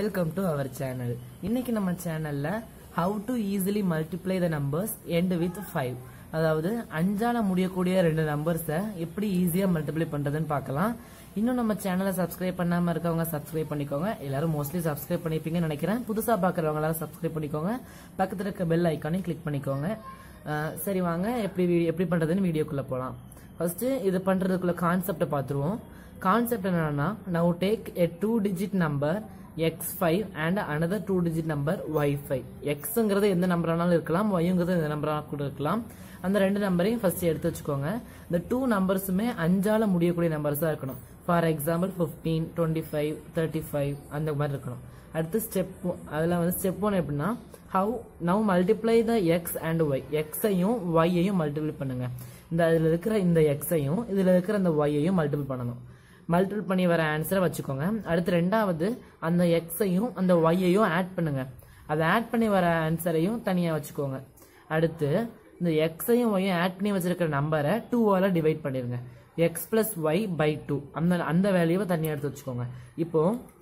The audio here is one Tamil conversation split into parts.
வெல்கம் டு அவர் சேனல் இன்னைக்கு நம்ம சேனல்ல how to easily multiply the numbers end with five அதாவது அஞ்சால முடியக்கூடிய ரெண்டு நம்பர்ஸை எப்படி ஈஸியா மல்டிப்ளை பண்றதுன்னு பார்க்கலாம் இன்னும் நம்ம சேனலை சப்ஸ்கிரைப் பண்ணாம இருக்கவங்க சப்ஸ்கிரைப் பண்ணிக்கோங்க எல்லாரும் மோஸ்ட்லி சப்ஸ்கிரைப் பண்ணிருப்பீங்கன்னு நினைக்கிறேன் புதுசா பாக்குறவங்க எல்லாரும் சப்ஸ்கிரைப் பண்ணிக்கோங்க பக்கத்துல இருக்க பெல் ஐக்கானையும் கிளிக் பண்ணிக்கோங்க அஹ் சரி வாங்க எப்படி வீ- எப்படி பண்றதுன்னு வீடியோக்குள்ள போலாம் ஃபர்ஸ்ட் இது பண்றதுக்குள்ள கான்செப்டை பார்த்துருவோம் கான்செப்ட் என்னன்னா now take a two digit number X five and another two digit number Y five எக்ஸுங்கிறது எந்த நம்பர் ஆனாலும் இருக்கலாம் ஒய்ங்கிறது எந்த நம்பராக கூட இருக்கலாம் அந்த ரெண்டு நம்பரையும் ஃபர்ஸ்ட் எடுத்து வச்சுக்கோங்க இந்த டூ நம்பர்ஸுமே அஞ்சால முடியக்கூடிய நம்பர்ஸாக இருக்கணும் for example fifteen twenty five thirty five அந்த மாதிரி இருக்கணும் அடுத்து ஸ்டெப் அதில் வந்து ஸ்டெப் ஒன் எப்படின்னா how now multiply the X and Y எக்ஸையும் ஒய்யையும் மல்டிப்ளை பண்ணுங்க இந்த அதில் இருக்கிற இந்த எக்ஸையும் இதில் இருக்கிற இந்த ஒய்யையும் மல்டிபிள் பண்ணணும் மல்டிபிள் பண்ணி வர ஆன்சரை வச்சுக்கோங்க அடுத்து ரெண்டாவது அந்த எக்ஸையும் அந்த ஒய்யையும் ஆட் பண்ணுங்க அதை ஆட் பண்ணி வர ஆன்சரையும் தனியாக வச்சுக்கோங்க அடுத்து இந்த எக்ஸையும் ஒய்யும் ஆட் பண்ணி வச்சிருக்கிற நம்பரை டூவால் டிவைட் பண்ணிருங்க X plus Y by two அந்த அந்த வேல்யூவை தனியாக எடுத்து வச்சுக்கோங்க இப்போ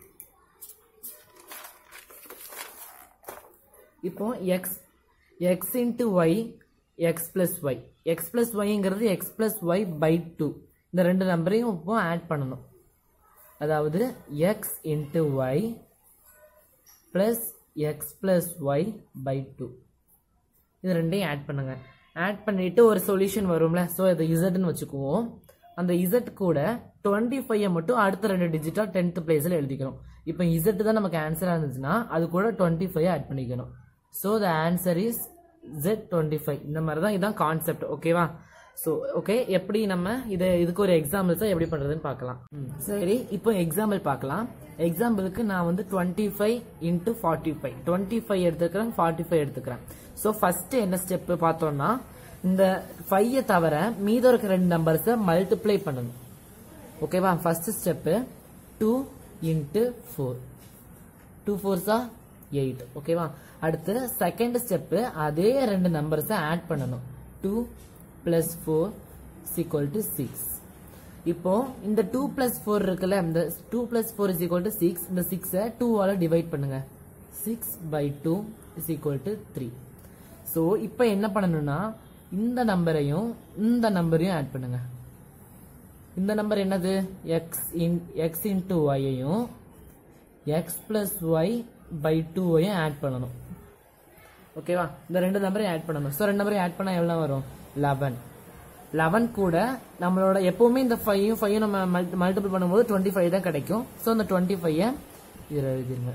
இப்போ X X into Y X plus Y X plus ஒய்ங்கிறது X plus Y by two இந்த ரெண்டு நம்பரையும் இப்போ ஆட் பண்ணணும் அதாவது X into Y plus X plus Y by two இது ரெண்டையும் ஆட் பண்ணுங்க ஆட் பண்ணிட்டு ஒரு சொல்யூஷன் வரும்ல ஸோ இதை இசட்னு வச்சுக்குவோம் அந்த இசட் கூட டுவெண்ட்டி ஃபைவ் மட்டும் அடுத்த ரெண்டு டிஜிட்டா டென்த் பிளேஸில் எழுதிக்கணும் இப்போ இசட் தான் நமக்கு ஆன்சராக இருந்துச்சுன்னா அது கூட டுவெண்ட்டி ஃபைவ் ஆட் பண்ணிக்கணும் so the answer is Z twenty five இந்த மாதிரி தான் இதான் கான்செப்ட் ஓகேவா ஸோ ஓகே எப்படி நம்ம இதை இதுக்கு ஒரு எக்ஸாம்பிள்ஸாக எப்படி பண்ணுறதுன்னு பார்க்கலாம் ம், சரி இப்போ எக்ஸாம்பிள் பார்க்கலாம் எக்ஸாம்பிளுக்கு நான் வந்து twenty five into forty five twenty five எடுத்துக்கிறேன் ஃபார்ட்டி ஃபைவ் எடுத்துக்கிறேன் ஸோ ஃபர்ஸ்ட் என்ன ஸ்டெப் பார்த்தோம்னா இந்த ஃபைவை தவிர மீதம் இருக்கிற ரெண்டு நம்பர்ஸை மல்டிப்ளை பண்ணணும் ஓகேவா first step two into four two ஃபோர்ஸா எயிட் ஓகேவா அடுத்து செகண்ட் ஸ்டெப்பு அதே ரெண்டு நம்பர்ஸை ஆட் பண்ணணும் two plus four equal to six இப்போ இந்த டூ பிளஸ் ஃபோர் இருக்குல்ல இந்த two plus four is equal to six இந்த சிக்ஸை டூவால் டிவைட் பண்ணுங்க six by two is equal to three so இப்போ என்ன பண்ணணும்னா இந்த நம்பரையும் இந்த நம்பரையும் ஆட் பண்ணுங்க இந்த நம்பர் என்னது எக்ஸ் இன் எக்ஸ் இன்ட்டு ஒய்யையும் எக்ஸ் பிளஸ் ஒய் பை டூவையும் ஆட் பண்ணணும் ஓகேவா இந்த ரெண்டு நம்பரையும் ஆட் பண்ணணும் ஸோ ரெண்டு நம்பரையும் ஆட் பண்ணால் எவ்வளோ வரும் லெவன் லெவன் கூட நம்மளோட எப்பவுமே இந்த ஃபைவும் ஃபைவும் நம்ம மல்டி மல்டிபிள் பண்ணும்போது டுவெண்ட்டி ஃபைவ் தான் கிடைக்கும் ஸோ இந்த டுவெண்ட்டி ஃபைவை இதில் எழுதிருங்க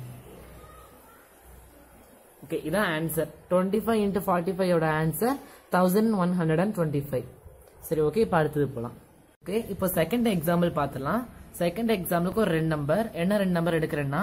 ஓகே இதான் answer twenty five into forty ஃபைவோட answer thousand one hundred and twenty five சரி ஓகே இப்போ அடுத்தது போகலாம் ஓகே இப்போ செகண்ட் எக்ஸாம்பிள் பார்த்துலாம் செகண்ட் எக்ஸாம்பிளுக்கு ஒரு ரெண்டு நம்பர் என்ன ரெண்டு நம்பர் எடுக்கிறேன்னா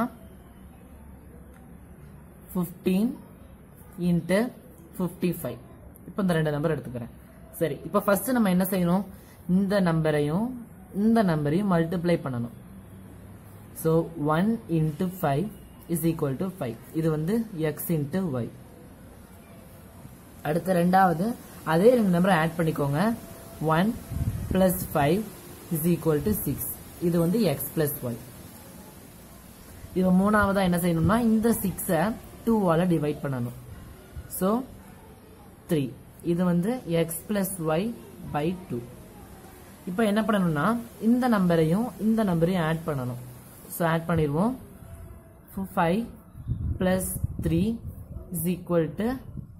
ஃபிஃப்டீன் இன்ட்டு ஃபிஃப்டி ஃபைவ் இப்போ இந்த ரெண்டு நம்பர் எடுத்துக்கிறேன் சரி இப்போ ஃபர்ஸ்ட் நம்ம என்ன செய்யணும் இந்த நம்பரையும் இந்த நம்பரையும் மல்டிப்ளை பண்ணணும் so one into five is equal to five இது வந்து எக்ஸ் இன்ட்டு ஒய் அடுத்த ரெண்டாவது அதே ரெண்டு நம்பரை ஆட் பண்ணிக்கோங்க one plus five is equal to six இது வந்து எக்ஸ் பிளஸ் ஒய் இது மூணாவதா என்ன செய்யணும்னா இந்த சிக்ஸை டூவால டிவைட் பண்ணணும் ஸோ த்ரீ இது வந்து X plus Y by two இப்போ என்ன பண்ணணும்னா இந்த நம்பரையும் இந்த நம்பரையும் ஆட் பண்ணணும் ஸோ ஆட் பண்ணிடுவோம் five plus three is equal to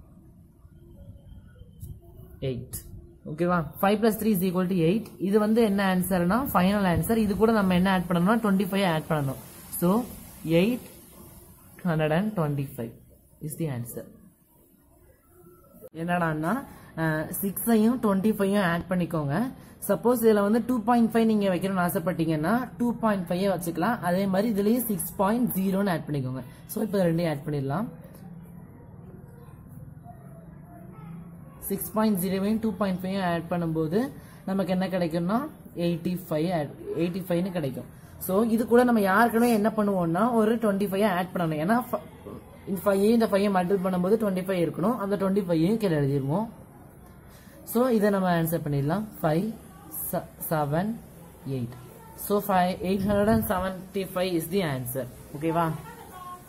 eight ஓகேவா five plus three is equal to eight இது வந்து என்ன ஆன்சர்னா ஃபைனல் ஆன்சர் இது கூட நம்ம என்ன ஆட் பண்ணணும்னா டுவெண்ட்டி ஃபைவ் ஆட் பண்ணணும் so eight hundred and twenty five is the answer என்னடான்னா சிக்ஸையும் டுவெண்ட்டி ஃபைவும் ஆட் பண்ணிக்கோங்க சப்போஸ் இதில் வந்து டூ பாயிண்ட் ஃபைவ் நீங்கள் வைக்கணும்னு ஆசைப்பட்டீங்கன்னா டூ பாயிண்ட் ஃபைவ் வச்சுக்கலாம் அதே மாதிரி இதுலேயும் சிக்ஸ் பாயிண்ட் ஜீரோன்னு ஆட் பண்ணிக்கோங்க ஸோ இப்போ ரெண்டையும் ஆட் பண்ணிடலாம் சிக்ஸ் பாயிண்ட் ஜீரோவையும் டூ பாயிண்ட் ஃபைவ் ஆட் பண்ணும்போது நமக்கு என்ன கிடைக்கும்னா எயிட்டி ஃபைவ் எயிட்டி ஃபைவ்னு கிடைக்கும் ஸோ இது கூட நம்ம யாருக்குமே என்ன பண்ணுவோம்னா ஒரு டுவெண்ட்டி ஃபைவ் ஆட் பண்ணணும் ஏன்னா ஃப- இந்த ஃபைவ் இந்த ஃபைவ் மல்டிபிள் பண்ணும்போது டுவெண்ட்டி ஃபைவ் இருக்கணும் அந்த டுவெண்ட்டி ஃபைவையும் கீழே எழுதிடுவோம் ஸோ இதை நம்ம ஆன்சர் பண்ணிடலாம் five seven eight so five eight hundred and seventy five is the answer ஓகேவா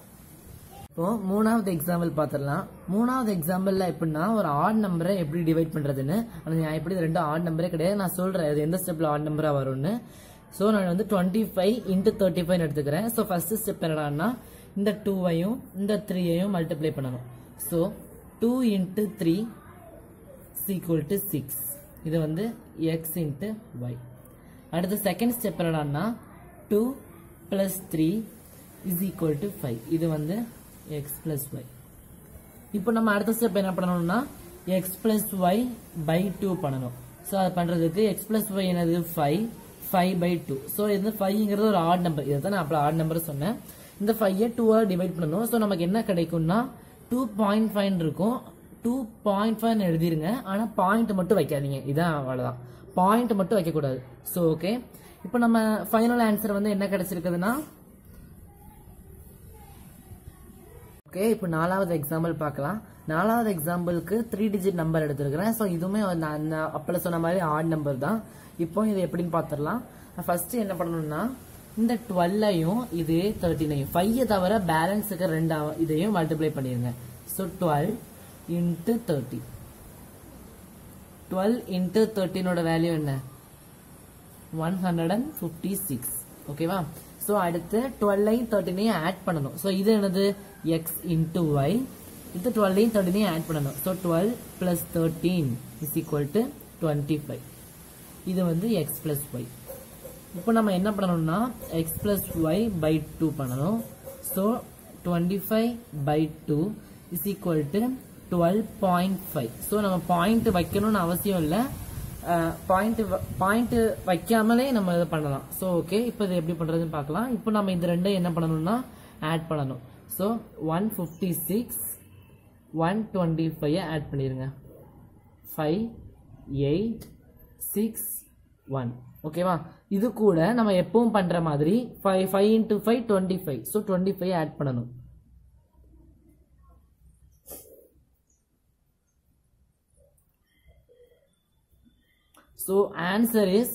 இப்போ மூணாவது எக்ஸாம்பிள் பார்த்துடலாம் மூணாவது எக்ஸாம்பிள்ல எப்படின்னா ஒரு ஆட் நம்பரை எப்படி டிவைட் பண்றதுன்னு ஆனா நான் எப்படி இது ரெண்டு ஆட் நம்பரே கிடையாது நான் சொல்றேன் அது எந்த ஸ்டெப்ல ஆட் நம்பரா வரும்னு ஸோ நான் வந்து twenty five into thirty five எடுத்துக்கிறேன் ஸோ ஃபர்ஸ்ட் ஸ்டெப் என்னடான்னா இந்த டூவையும் இந்த த்ரீயையும் மல்டிப்ளை பண்ணணும் so two into three equal to six இது வந்து எக்ஸ் இன்ட்டு ஒய் அடுத்த செகண்ட் ஸ்டெப் என்னடான்னா two plus three is equal to five இது வந்து எக்ஸ் ப்ளஸ் ஒய் இப்போ நம்ம அடுத்த ஸ்டெப் என்ன பண்ணணும்னா X plus Y by two பண்ணணும் ஸோ அது பண்ணுறதுக்கு எக்ஸ் ப்ளஸ் ஒய் என்னது five five by two so இது ஃபைவ்ங்கிறது ஒரு ஆட் நம்பர் இதை தான் நான் அப்போ ஆட் நம்பர் சொன்னேன் இந்த ஃபைவை டூவாக டிவைட் பண்ணணும் ஸோ நமக்கு என்ன கிடைக்கும்னா டூ பாயிண்ட் ஃபைவ் இருக்கும் டூ பாயிண்ட் ஃபைவ் எழுதிருங்க ஆனால் பாயிண்ட் மட்டும் வைக்காதீங்க இதான் அவ்வளோதான் பாயிண்ட் மட்டும் வைக்கக்கூடாது ஸோ ஓகே இப்போ நம்ம ஃபைனல் ஆன்சர் வந்து என்ன கிடைச்சிருக்குதுன்னா ஓகே இப்போ நாலாவது எக்ஸாம்பிள் பார்க்கலாம் நாலாவது எக்ஸாம்பிளுக்கு த்ரீ டிஜிட் நம்பர் எடுத்திருக்கிறேன் ஸோ இதுவுமே நான் அப்பல சொன்ன மாதிரி ஆட் நம்பர் தான் இப்போ இது எப்படின்னு பார்த்துடலாம் ஃபர்ஸ்ட் என்ன பண்ணணும்னா இந்த டுவெல்லையும் இது தேர்ட்டினையும் ஃபைவை தவிர பேலன்ஸுக்கு ரெண்டு இதையும் மல்டிப்ளை பண்ணிடுங்க so twelve into thirty twelve into தேர்ட்டினோட வேல்யூ என்ன one hundred and fifty six ஓகேவா ஸோ அடுத்து டுவெல்லையும் தேர்ட்டினையும் ஆட் பண்ணணும் ஸோ இது என்னது எக்ஸ் இன்ட்டு ஒய் இது டுவெல்லையும் தேர்ட்டினையும் ஆட் பண்ணணும் so twelve plus thirteen is equal to twenty five இது வந்து எக்ஸ் பிளஸ் ஒய் இப்போ நம்ம என்ன பண்ணணும்னா X plus Y by two பண்ணணும் so twenty five by two is equal to twelve point five so நம்ம பாயிண்ட் வைக்கணும்னு அவசியம் இல்லை பாயிண்ட் பாயிண்ட் வைக்காமலே நம்ம இதை பண்ணலாம் ஸோ ஓகே இப்போ இது எப்படி பண்ணுறதுன்னு பார்க்கலாம் இப்போ நம்ம இந்த ரெண்டையும் என்ன பண்ணணும்னா ஆட் பண்ணணும் so one fifty six one twenty five add பண்ணிடுங்க ஃபைவ் எயிட் சிக்ஸ் ஒன் ஓகேவா இது கூட நம்ம எப்பவும் பண்ணுற மாதிரி five five into five twenty five so twenty five add பண்ணணும் So answer is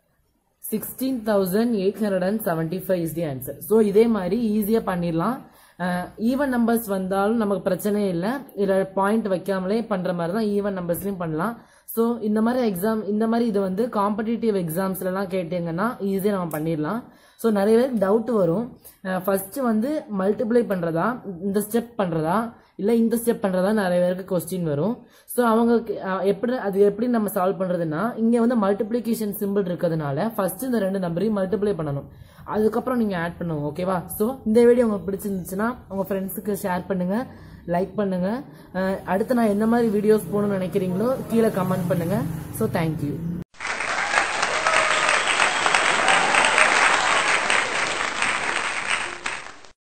16,875 is the answer. So இதே மாதிரி ஈஸியா பண்ணிடலாம் ஈவன் நம்பர்ஸ் வந்தாலும் நமக்கு பிரச்சனையே இல்லை இதில் பாயிண்ட் வைக்காமலே பண்ற மாதிரி தான் ஈவன் நம்பர்ஸ்லையும் பண்ணலாம் ஸோ இந்த மாதிரி எக்ஸாம் இந்த மாதிரி இது வந்து காம்படிட்டிவ் எக்ஸாம்ஸ்லாம் கேட்டீங்கன்னா ஈஸியாக நம்ம பண்ணிடலாம் ஸோ நிறைய பேருக்கு டவுட் வரும் ஃபர்ஸ்ட் வந்து மல்டிப்ளை பண்ணுறதா இந்த ஸ்டெப் பண்ணுறதா இல்லை இந்த ஸ்டெப் பண்ணுறதா நிறைய பேருக்கு கொஸ்டின் வரும் ஸோ அவங்களுக்கு அஹ், எப்படி அது எப்படி நம்ம சால்வ் பண்ணுறதுன்னா இங்கே வந்து மல்டிப்ளிகேஷன் சிம்பிள் இருக்கிறதுனால ஃபர்ஸ்ட் இந்த ரெண்டு நம்பரையும் மல்டிப்ளை பண்ணணும் அதுக்கப்புறம் நீங்கள் ஆட் பண்ணுங்க ஓகேவா ஸோ இந்த வீடியோ உங்களுக்கு பிடிச்சிருந்துச்சுன்னா உங்கள் ஃப்ரெண்ட்ஸுக்கு ஷேர் பண்ணுங்கள் லைக் பண்ணுங்கள் அடுத்து நான் என்ன மாதிரி வீடியோஸ் போகணும்னு நினைக்கிறீங்களோ கீழே கமெண்ட் பண்ணுங்கள் ஸோ தேங்க்யூ